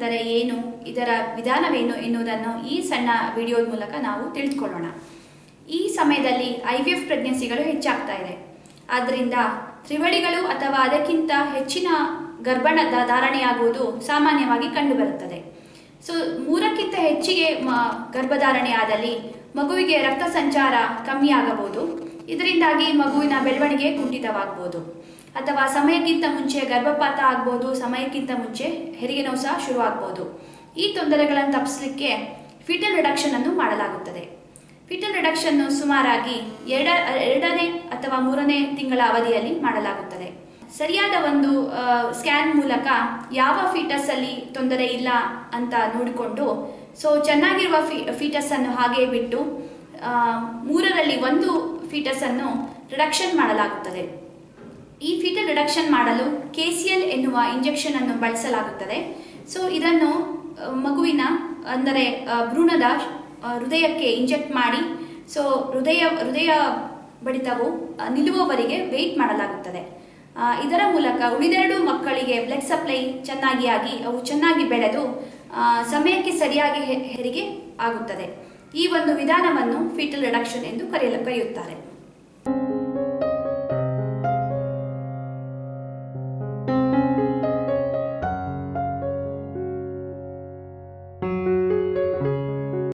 ಅಂದರೆ ಏನು ಇದರ ವಿಧಾನವೇನು ಎನ್ನುವುದನ್ನು ಈ ಸಣ್ಣ ವಿಡಿಯೋದ ಮೂಲಕ ನಾವು ತಿಳಿದುಕೊಳ್ಳೋಣ ಈ ಸಮಯದಲ್ಲಿ ಐ ವಿ ಎಫ್ ಪ್ರೆಗ್ನೆನ್ಸಿಗಳು ಹೆಚ್ಚಾಗ್ತಾ ಇದೆ ಆದ್ದರಿಂದ ತ್ರಿವಳಿಗಳು ಅಥವಾ ಅದಕ್ಕಿಂತ ಹೆಚ್ಚಿನ ಗರ್ಭಣದ ಧಾರಣೆಯಾಗುವುದು ಸಾಮಾನ್ಯವಾಗಿ ಕಂಡುಬರುತ್ತದೆ ಸೊ ಮೂರಕ್ಕಿಂತ ಹೆಚ್ಚಿಗೆ ಮ ಗರ್ಭಧಾರಣೆ ಆದಲ್ಲಿ ಮಗುವಿಗೆ ರಕ್ತ ಸಂಚಾರ ಕಮ್ಮಿ ಆಗಬಹುದು ಇದರಿಂದಾಗಿ ಮಗುವಿನ ಬೆಳವಣಿಗೆ ಕುಂಠಿತವಾಗಬಹುದು ಅಥವಾ ಸಮಯಕ್ಕಿಂತ ಮುಂಚೆ ಗರ್ಭಪಾತ ಆಗ್ಬೋದು ಸಮಯಕ್ಕಿಂತ ಮುಂಚೆ ಹೆರಿಗೆ ನೋವು ಸಹ ಶುರುವಾಗಬಹುದು ಈ ತೊಂದರೆಗಳನ್ನು ತಪ್ಪಿಸಲಿಕ್ಕೆ ಫಿಟಲ್ ರಿಡಕ್ಷನ್ ಅನ್ನು ಮಾಡಲಾಗುತ್ತದೆ ಫಿಟಲ್ ರಿಡಕ್ಷನ್ ಸುಮಾರಾಗಿ ಎರಡ ಎರಡನೇ ಅಥವಾ ಮೂರನೇ ತಿಂಗಳ ಅವಧಿಯಲ್ಲಿ ಮಾಡಲಾಗುತ್ತದೆ ಸರಿಯಾದ ಒಂದು ಸ್ಕ್ಯಾನ್ ಮೂಲಕ ಯಾವ ಫೀಟಸ್ ಅಲ್ಲಿ ತೊಂದರೆ ಇಲ್ಲ ಅಂತ ನೋಡಿಕೊಂಡು ಸೊ ಚೆನ್ನಾಗಿರುವ ಫಿ ಫೀಟಸ್ ಅನ್ನು ಹಾಗೆ ಬಿಟ್ಟು ಆ, ಮೂರರಲ್ಲಿ ಒಂದು ಫೀಟಸ್ ಅನ್ನು ರಿಡಕ್ಷನ್ ಮಾಡಲಾಗುತ್ತದೆ ಈ ಫೀಟಲ್ ರಿಡಕ್ಷನ್ ಮಾಡಲು ಕೆ ಸಿ ಎಲ್ ಎನ್ನುವ ಇಂಜೆಕ್ಷನ್ ಅನ್ನು ಬಳಸಲಾಗುತ್ತದೆ ಸೊ ಇದನ್ನು ಆ, ಮಗುವಿನ ಅಂದರೆ ಆ, ಭ್ರೂಣದ ಆ, ಹೃದಯಕ್ಕೆ ಇಂಜೆಕ್ಟ್ ಮಾಡಿ ಸೊ ಹೃದಯ ಹೃದಯ ಬಡಿತವು ಆ, ನಿಲ್ಲುವವರೆಗೆ ವೆಯ್ಟ್ ಮಾಡಲಾಗುತ್ತದೆ ಆ, ಇದರ ಮೂಲಕ ಉಳಿದೆರಡು ಮಕ್ಕಳಿಗೆ ಬ್ಲಡ್ ಸಪ್ಲೈ ಚೆನ್ನಾಗಿ ಆಗಿ ಅವು ಚೆನ್ನಾಗಿ ಬೆಳೆದು ಆ, ಸಮಯಕ್ಕೆ ಸರಿಯಾಗಿ ಹೆ- ಹೆರಿಗೆ ಆಗುತ್ತದೆ ಈ ಒಂದು ವಿಧಾನವನ್ನು ಫೀಟಲ್ ರಿಡಕ್ಷನ್ ಎಂದು ಕರೆಯಲು ಕರೆಯುತ್ತಾರೆ